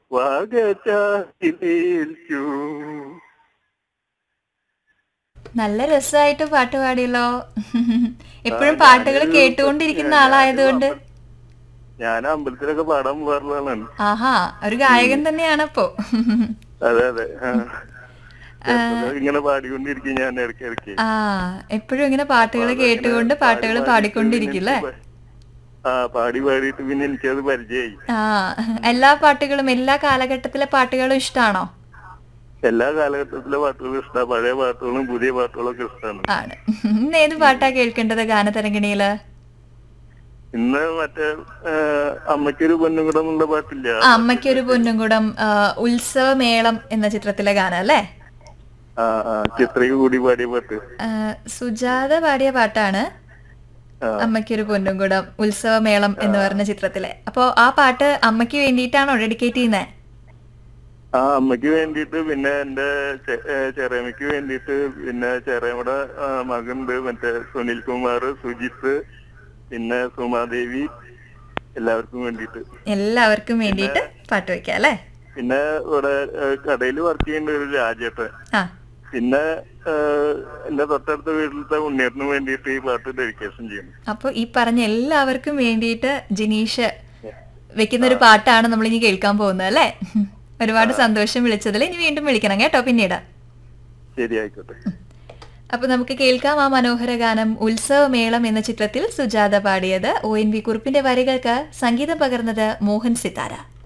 വാഗചാരിലേൽക്കൂ നല്ല രസമായിട്ട് പാട്ട് പാടിയല്ലോ എപ്പോഴും പാട്ടുകൾ കേട്ടുകൊണ്ടിരിക്കുന്ന ആളായതുകൊണ്ട് ഞാൻ അമ്പലത്തിലൊക്കെ പാടാൻ പോകാറുള്ള ആളാണ് ആഹാ ഒരു ഗായകൻ തന്നെയാണ് അപ്പോ അതെ അതെ ആ. ചെറുപ്പത്തിൽ ഇങ്ങനെ പാടിക്കൊണ്ടിരിക്കും ഞാൻ ഇടയ്ക്ക് ഇടയ്ക്ക് ആ എപ്പോഴും ഇങ്ങനെ പാട്ടുകൾ കേട്ടുകൊണ്ട് പാട്ടുകൾ പാടിക്കൊണ്ടിരിക്കില്ലേ ആ പാടി പാടിയിട്ട് പിന്നെ എനിക്കത് പരിചയമായി ആ എല്ലാ പാട്ടുകളും എല്ലാ കാലഘട്ടത്തിലെ പാട്ടുകളും ഇഷ്ടാണോ എല്ലാ കാലഘട്ടത്തിലെ പാട്ടുകളും ഇഷ്ടമാണ് പഴയ പാട്ടുകളും പുതിയ പാട്ടുകളും ഒക്കെ ഇഷ്ടമാണ് ആണ് ഇന്ന് ഏത് പാട്ടാ കേൾക്കേണ്ടത് ഗാനതരംഗിണിയില് ഇന്ന് മറ്റേ ആ, അമ്മയ്ക്കൊരു പൊന്നും കൂടെ എന്നുള്ള പാട്ടില്ല ആ, അമ്മയ്ക്കൊരു പൊന്നുംകുടം ആ, ഉത്സവമേളം എന്ന ചിത്രത്തിലെ ഗാനം അല്ലേ ആ ആ ചിത്രയ്ക്ക് കൂടി പാടിയ പാട്ട് ആ, സുജാത പാടിയ പാട്ടാണ് ആ. അമ്മയ്ക്കൊരു പൊന്നുംകുടം ഉത്സവമേളം എന്ന് പറഞ്ഞ ചിത്രത്തിലെ അപ്പോ ആ പാട്ട് അമ്മയ്ക്ക് വേണ്ടിയിട്ടാണോ ഡെഡിക്കേറ്റ് ചെയ്യുന്നത് ആ അമ്മയ്ക്ക് വേണ്ടിയിട്ട് പിന്നെ എന്റെ ചെ- ഏ, ചെറിയമ്മയ്ക്ക് വേണ്ടിയിട്ട് പിന്നെ ചെറിയമ്മയുടെ ആ, മകനുണ്ട് മറ്റേ സുനിൽ കുമാർ സുജിത്ത് പിന്നെ സുമാദേവി എല്ലാവർക്കും വേണ്ടിയിട്ട് എല്ലാവർക്കും വേണ്ടിയിട്ട് പാട്ട് വെക്കാം അല്ലേ പിന്നെ ഇവിടെ കടയിൽ വർക്ക് ചെയ്യുന്ന ഒരു രാജേട്ടൻ ആ പിന്നെ ഏ, എന്റെ തൊട്ടടുത്ത വീട്ടിലത്തെ ഉണ്ണിയേട്ടന് വേണ്ടിയിട്ട് ഈ പാട്ട് ഡെഡിക്കേഷൻ ചെയ്യണം അപ്പൊ ഈ പറഞ്ഞ എല്ലാവർക്കും വേണ്ടിയിട്ട് ജിനീഷ് വെക്കുന്ന ഒരു പാട്ടാണ് നമ്മൾ ഇനി കേൾക്കാൻ പോകുന്നത് അല്ലേ ഒരുപാട് സന്തോഷം വിളിച്ചതിൽ ഇനി വീണ്ടും വിളിക്കണം കേട്ടോ പിന്നീട് ശരി ആയിക്കോട്ടെ അപ്പൊ നമുക്ക് കേൾക്കാം ആ മനോഹര ഗാനം ഉത്സവമേളം എന്ന ചിത്രത്തിൽ സുജാത പാടിയത് ഒ എൻ വി കുറുപ്പിന്റെ വരികൾക്ക് സംഗീതം പകർന്നത് മോഹൻ സിതാര